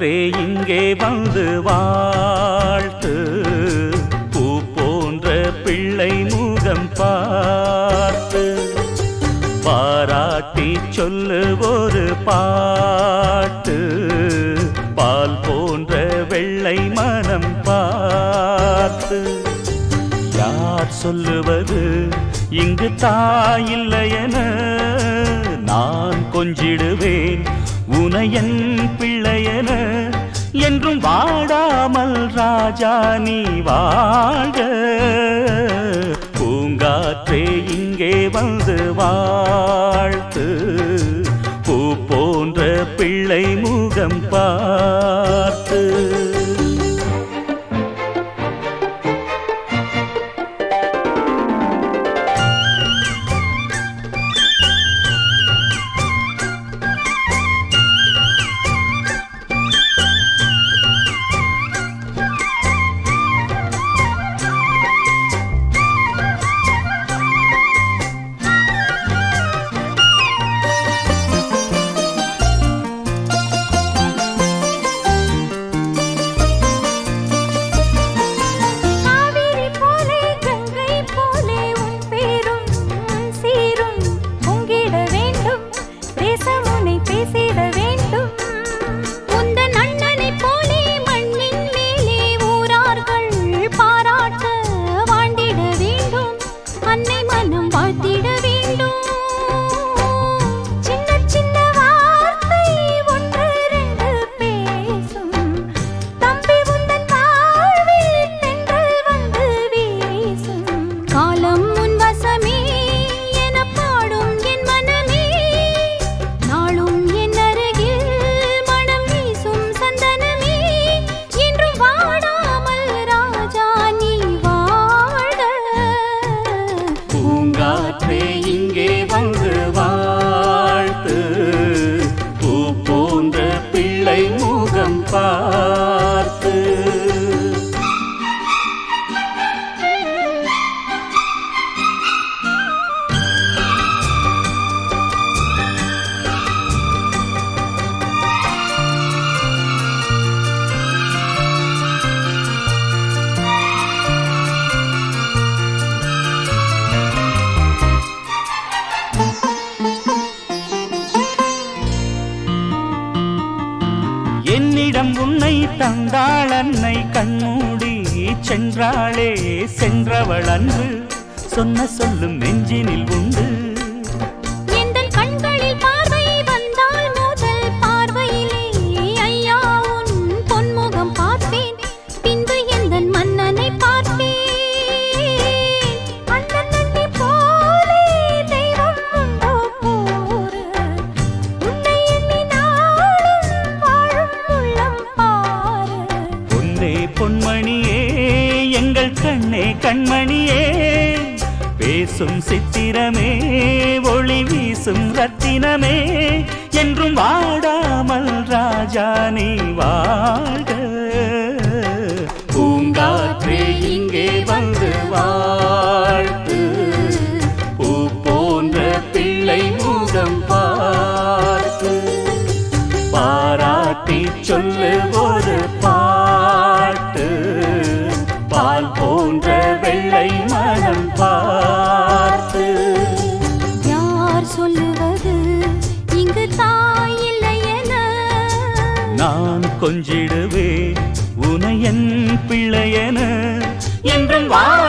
பூங்காற்றே இங்கே வந்து வாழ்த்து பூ போன்ற பிள்ளை முகம் பார்த்து பாராட்டி சொல்லு ஒரு பாட்டு பால் போன்ற வெள்ளை மனம் பார்த்து யார் சொல்லுவது இங்கு தாயில்லையென நான் கொஞ்சிடுவேன் உனையன் பிள்ளையென என்றும் வாடாமல் ராஜா நீ வாழ பூங்காற்றே இங்கே வந்து வாழ்த்து பூ போன்ற பிள்ளை முகம் பார்த்து காவிரி போலே கங்கை போலே உன் பேரும் சீரும் பொங்கிட வேண்டும் தேசம் உன்னை பேசிட வேண்டும் உந்தன் அண்ணனைப் போலே மண்ணின் மேலே ஊரார்கள் பாராட்ட வாழ்ந்திட வேண்டும் அன்னை மனம் வாழ்த்திட வேண்டும் சின்ன சின்ன வார்த்தை ஒன்று ரெண்டு பேசும் தம்பி உந்தன் வாழ்வில் தென்றல் வந்து வீசும் காலம் உன் வசமே என பாடும் என் மனமே நாளும் என் அருகில் மனம் வீசும் சந்தனமே என்றும் வாடாமல் ராஜா நீ வாழ பூங்காற்றே இங்கே வந்து வாழ்த்து பூ போன்ற பிள்ளை முகம் பார்த்து என்னிடம் உன்னை தந்தாள் அன்னை கண்மூடி சென்றாளே சென்றவள் அன்று சொன்ன சொல்லும் நெஞ்சினில் உண்டு எந்தன் கண்களில் பார்வை வந்தால் முதல் பார்வையிலே ஐயா உன் பொன்முகம் பார்ப்பேன் பின்பு எந்தன் மன்னனை பார்ப்பேன் அண்ணன் நந்தி போலே தெய்வம் உண்டோ கூறு உன்னை எண்ணி நாளும் வாழும் உள்ளம் பாரு பொன்னே பொன்மணியே எங்கள் கண்ணே கண்மணியே பேசும் சித்திரமே ஒளி வீசும் ரத்தினமே என்றும் வாடாமல் ராஜா நீ வாழ்க பூங்காற்றே இங்கே வந்து வாழ்த்து பூ போன்ற பிள்ளை முகம் பார்த்து பாராட்டி சொல்லு ஒரு பாட்டு பால் போன்ற வெள்ளை மனம் பார்த்து யார் சொல்லுவது இங்கு தாயில்லை என நான் கொஞ்சிடுவேன் உனையன் பிள்ளையன என்றும் வா